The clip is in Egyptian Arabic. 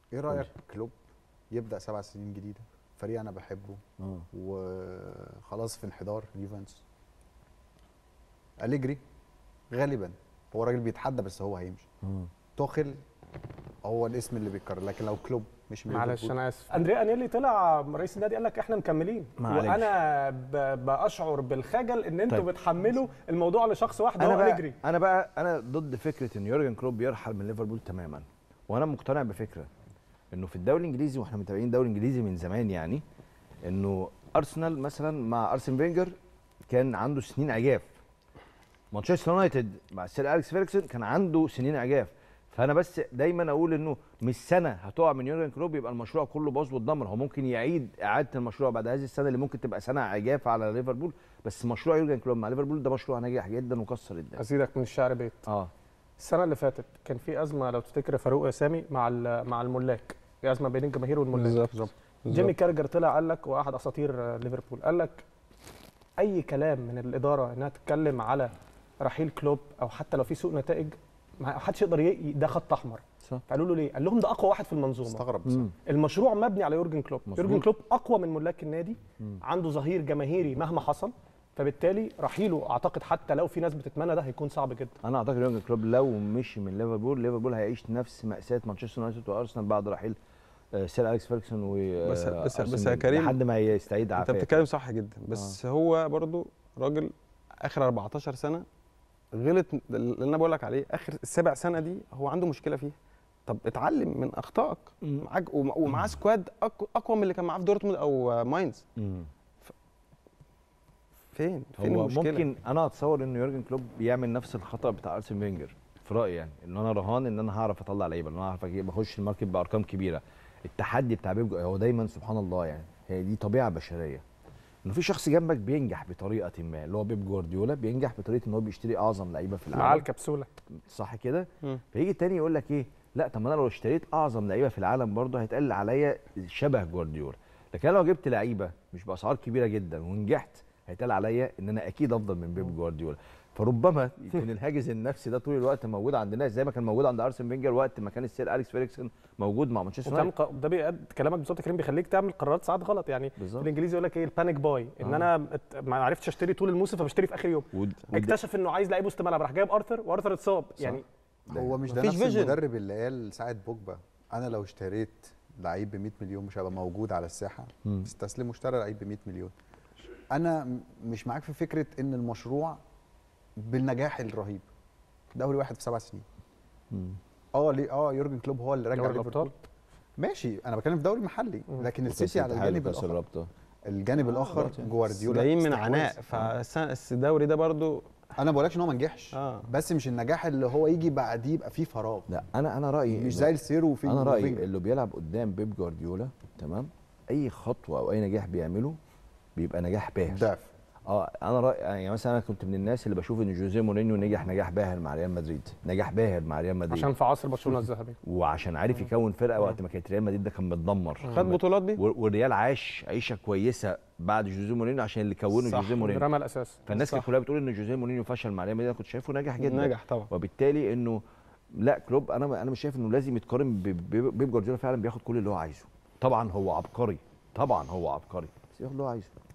ايه رايك كلوب يبدا سبع سنين جديده فريق انا بحبه اه وخلاص في انحدار اليوفنتوس أليجري غالبا هو راجل بيتحدى بس هو هيمشي اه توخل هو الاسم اللي بيتكرر لكن لو كلوب مش من معلش ليفربول، انا اسف اندريا انيلي طلع رئيس النادي قال لك احنا مكملين معلش. وانا ب- باشعر بالخجل ان انتوا طيب. بتحملوا الموضوع لشخص واحد انا هو بقى أليجري انا بقى انا ضد فكره ان يورجن كلوب يرحل من ليفربول تماما وانا مقتنع بفكره انه في الدوري الانجليزي واحنا متابعين الدوري الانجليزي من زمان يعني انه ارسنال مثلا مع ارسن فينجر كان عنده سنين عجاف مانشستر يونايتد مع سير اليكس فيركسون كان عنده سنين عجاف فانا بس دايما اقول انه مش سنه هتقع من يورجن كلوب يبقى المشروع كله باظ واتدمر هو ممكن يعيد اعاده المشروع بعد هذه السنه اللي ممكن تبقى سنه عجاف على ليفربول بس مشروع يورجن كلوب مع ليفربول ده مشروع ناجح جدا وكسر الدنيا ازيدك من الشعر بيت اه السنه اللي فاتت كان في ازمه لو تفتكر يا فاروق سامي مع ال- مع الملاك في ازمه بين الجماهير والملاك بالظبط جيمي كارجر طلع قال لك واحد اساطير آه، ليفربول قال لك اي كلام من الاداره انها تتكلم على رحيل كلوب او حتى لو في سوء نتائج ما حدش يقدر ي- ده خط احمر صح فقالوا له ليه؟ قال لهم ده اقوى واحد في المنظومه استغرب بصراحه مم. المشروع مبني على يورجن كلوب مظبوط. يورجن كلوب اقوى من ملاك النادي مم. عنده ظهير جماهيري مهما حصل فبالتالي رحيله اعتقد حتى لو في ناس بتتمنى ده هيكون صعب جدا انا اعتقد يورجن كلوب لو مشي من ليفربول ليفربول هيعيش نفس ماساه مانشستر يونايتد وارسنال بعد رحيل آه، سير اليكس فيركسون و آه، بس- بس- أرسن بس يا فينجر، كريم، لحد ما يستعيد انت عافيته بتتكلم صح جدا بس آه. هو برضو راجل اخر 14 سنه غلط اللي انا بقول لك عليه اخر السبع سنه دي هو عنده مشكله فيها طب اتعلم من اخطائك مم. معاك وم- ومعاه سكواد أقوى- اقوى من اللي كان معاه في دورتموند او ماينز مم. فين فين هو المشكله ممكن انا اتصور ان يورجن كلوب يعمل نفس الخطا بتاع ارسن فينجر في رايي يعني ان انا رهان ان انا هعرف اطلع لعيبه ان انا هعرف أجيب- اخش الماركت بارقام كبيره التحدي بتاع بيب هو دايما سبحان الله يعني هي دي طبيعه بشريه انه في شخص جنبك بينجح بطريقه ما اللي هو بيب جوارديولا بينجح بطريقه ان هو بيشتري اعظم لعيبه في مع العالم الكبسوله صح كده مم. فيجي التاني يقول لك ايه لا طب ما انا لو اشتريت اعظم لعيبه في العالم برضه هيتقل عليا شبه جوارديولا لكن انا لو جبت لعيبه مش باسعار كبيره جدا ونجحت هيتقال عليا ان انا اكيد افضل من بيب جوارديولا فربما يكون الهاجس النفسي ده طول الوقت موجود عند الناس زي ما كان موجود عند ارسن فينجر وقت ما كان السير اليكس فيريكسون موجود مع مانشستر وكان يونايتد ق- ده بيقد كلامك بالظبط يا كريم بيخليك تعمل قرارات ساعات غلط يعني بالظبط بالانجليزي يقول لك ايه البانيك باي ان آه. انا ات- ما عرفتش اشتري طول الموسم فبشتري في اخر يوم ود- ود- اكتشف انه عايز لعيب وسط ملعب راح جايب ارثر وارثر اتصاب يعني هو مش ده مفيش نفس vision. المدرب اللي قال ساعه بوجبا انا لو اشتريت لعيب ب 100 مليون مش هيبقى موجود على الساحه مم. استسلم واشترى لعيب ب 100 مليون انا م- مش معاك في فكره ان المشروع بالنجاح الرهيب دوري واحد في سبع سنين مم. اه ليه اه يورجن كلوب هو اللي رجع دوري ليفربول الابطال ماشي انا بتكلم في الدوري المحلي مم. لكن وكأس السيتي على الاتحاد الجانب وكأس الاخر الرابطه الجانب الاخر برضه يعني. جوارديولا جايين من استحواذ. عناء فالدوري ده برضو انا ما بقولكش ان هو ما نجحش اه بس مش النجاح اللي هو يجي بعديه يبقى فيه فراغ لا انا انا رايي مش إنه- زي السير وفي انا رايي وفينجر. اللي بيلعب قدام بيب جوارديولا تمام اي خطوه او اي نجاح بيعمله بيبقى نجاح باهر ضعف اه انا رايي يعني مثلا انا كنت من الناس اللي بشوف ان جوزيه مورينيو نجح نجاح باهر مع ريال مدريد نجاح باهر مع ريال مدريد عشان في عصر برشلونه الذهبي وعشان عارف يكون فرقه وقت ما كانت ريال مدريد ده كان متدمر خد بطولات بيه و- والريال عاش عيشه كويسه بعد جوزيه مورينيو عشان اللي كونه صح، جوزيه مورينيو رمى الاساس فالناس كانت صح. كلها بتقول ان جوزيه مورينيو فشل مع ريال مدريد انا كنت شايفه ناجح جدا نجح طبعا وبالتالي انه لا كلوب انا انا مش شايف انه لازم يتقارن ب- ب- بيب جوارديولا فعلا بياخد كل اللي هو عايزه طبعا هو عبقري طبعا هو عبقري بس بياخد اللي هو عايزه